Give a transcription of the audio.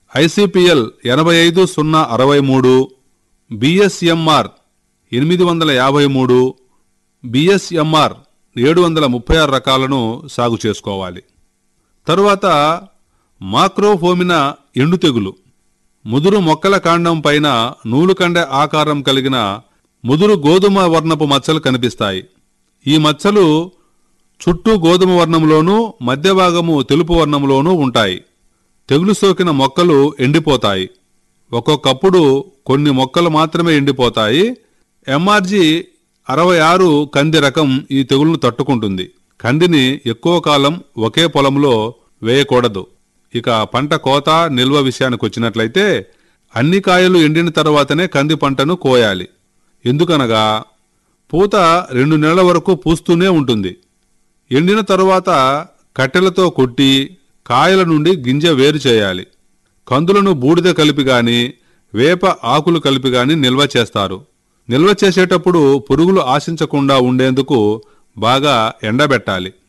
ICPL ఎనభై ఐదు సున్నా అరవై మూడు బిఎస్ఎంఆర్ ఎనిమిది వందల యాభై మూడు బిఎస్ఎంఆర్ ఏడు వందల ముప్పై ఆరు రకాలను సాగు చేసుకోవాలి తరువాత మాక్రోఫోమినా ఎండు తెగులు ముదురు మొక్కల కాండం పైన నూలుకండె ఆకారం కలిగిన ముదురు గోధుమ వర్ణపు మచ్చలు కనిపిస్తాయి ఈ మచ్చలు చుట్టూ గోధుమ వర్ణంలోనూ మధ్య భాగము తెలుపు వర్ణంలోనూ ఉంటాయి తెగులు సోకిన మొక్కలు ఎండిపోతాయి ఒక్కొక్కప్పుడు కొన్ని మొక్కలు మాత్రమే ఎండిపోతాయి ఎంఆర్జీ అరవై ఆరు కంది రకం ఈ తెగులను తట్టుకుంటుంది కందిని ఎక్కువ కాలం ఒకే పొలంలో వేయకూడదు ఇక పంట కోత నిల్వ విషయానికి వచ్చినట్లయితే అన్ని కాయలు ఎండిన తర్వాతనే కంది పంటను కోయాలి ఎందుకనగా పూత రెండు నెలల వరకు పూస్తూనే ఉంటుంది ఎండిన తరువాత కట్టెలతో కొట్టి కాయల నుండి గింజ వేరు చేయాలి కందులను బూడిద కలిపి గాని వేప ఆకులు కలిపి గాని నిల్వ చేస్తారు నిల్వ చేసేటప్పుడు పురుగులు ఆశించకుండా ఉండేందుకు బాగా ఎండబెట్టాలి